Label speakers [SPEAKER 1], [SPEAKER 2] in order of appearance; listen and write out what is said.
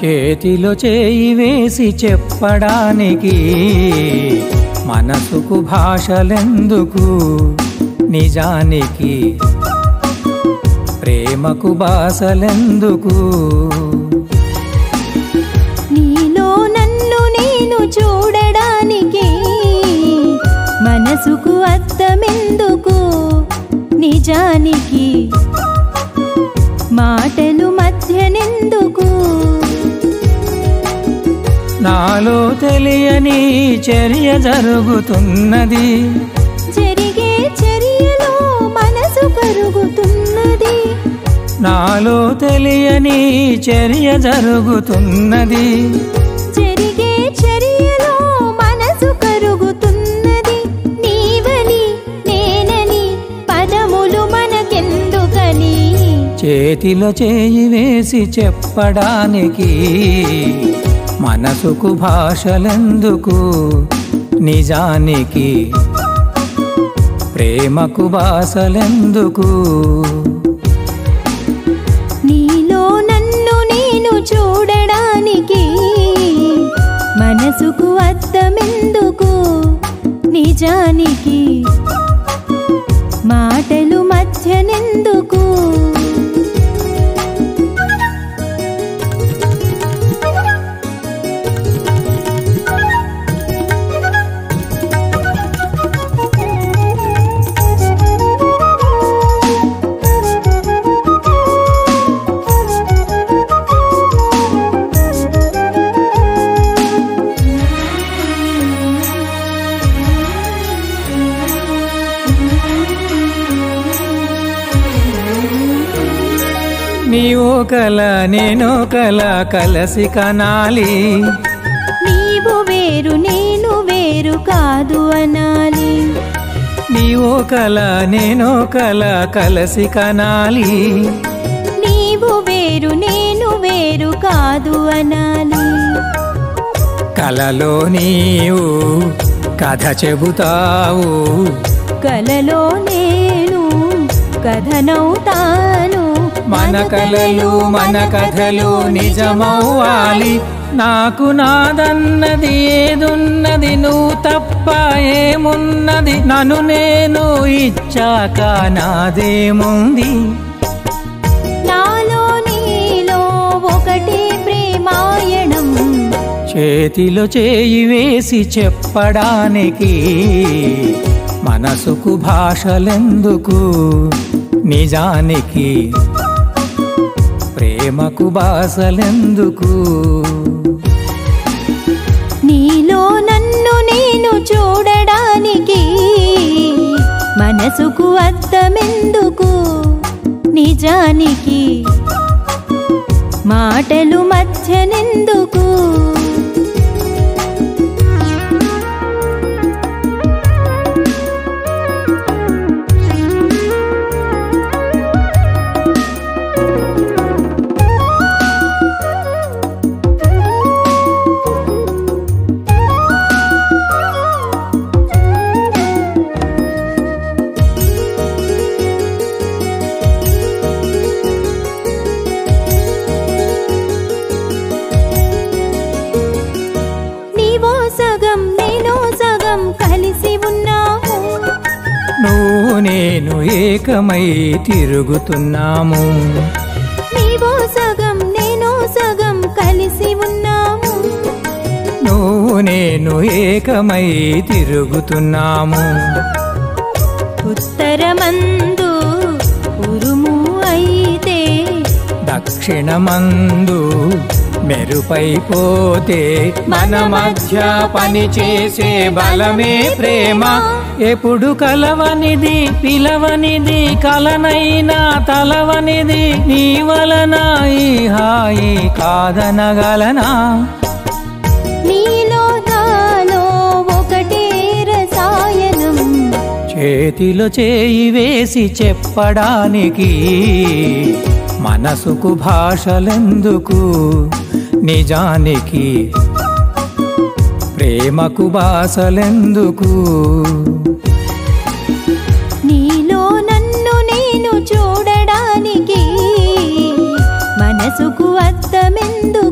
[SPEAKER 1] చేతిలో చేయి వేసి చెప్పడానికి మనసుకు భాషలెందుకు నిజానికి ప్రేమకు భాషలెందుకు
[SPEAKER 2] నీలో నన్ను నేను చూడడానికి మనసుకు అర్థమెందుకు నిజానికి మాటలు మధ్యనెందుకు
[SPEAKER 1] నాలో తెలియని చర్య జరుగుతున్నది
[SPEAKER 2] జరిగే చర్యలో మనసు కరుగుతున్నది
[SPEAKER 1] నాలో తెలియని చర్య జరుగుతున్నది
[SPEAKER 2] జరిగే చర్యలో మనసు కరుగుతున్నది నీవని నేనని పదములు మనకెందుకని
[SPEAKER 1] చేతిలో చేయి వేసి చెప్పడానికి మనసుకు భాషలెందుకు నిజానికి ప్రేమకు భాషలెందుకు
[SPEAKER 2] నీలో నన్ను నేను చూడడానికి మనసుకు అర్థమెందుకు నిజానికి మాటలు మధ్యనెందుకు
[SPEAKER 1] నీవో కల నేనో కల కలసి కనాలి
[SPEAKER 2] నీవు వేరు నేను వేరు కాదు అనాలి
[SPEAKER 1] నీవో కల నేనో కల కలసి కనాలి
[SPEAKER 2] నీవు వేరు నేను వేరు కాదు అనాలి
[SPEAKER 1] కలలో నీవు కథ చెబుతావు
[SPEAKER 2] కలలో నేను కథనవుతాను
[SPEAKER 1] మన కలలు మన కథలు నిజమవ్వాలి నాకు నాదన్నది ఏదున్నది నువ్వు తప్ప ఏమున్నది నన్ను నేను ఇచ్చాక నాదేముంది
[SPEAKER 2] నాలో నీలో ఒకటి ప్రేమాయణం
[SPEAKER 1] చేతిలో చేయి వేసి చెప్పడానికి మనసుకు భాషలెందుకు నిజానికి ప్రేమకు భాషలెందుకు
[SPEAKER 2] నీలో నన్ను నేను చూడడానికి మనసుకు అర్థమెందుకు నిజానికి మాటలు మధ్యనెందుకు నీవో సగం నేనో సగం కలిసి ఉన్నాము
[SPEAKER 1] నువ్వు నేను ఏకమై తిరుగుతున్నాము
[SPEAKER 2] నీవో సగం నేనో సగం కలిసి ఉన్నాము
[SPEAKER 1] నువ్వు నేను ఏకమై తిరుగుతున్నాము
[SPEAKER 2] ఉత్తరమందు ఉరుము అయితే
[SPEAKER 1] దక్షిణమందు మెరుపైపోతే మన మధ్య పని చేసే బలమే ప్రేమ ఎప్పుడు కలవనిది పిలవనిది కలనైనా తలవనిది నీ వలన ఈ హాయి కాదనగలనా
[SPEAKER 2] నీలో నాలో ఒకటే రసాయనం
[SPEAKER 1] చేతిలో చేయి వేసి చెప్పడానికి మనసుకు భాషలెందుకు నిజానికి ప్రేమకు భాషలెందుకు
[SPEAKER 2] నీలో నన్ను నేను చూడడానికి మనసుకు అర్థమెందుకు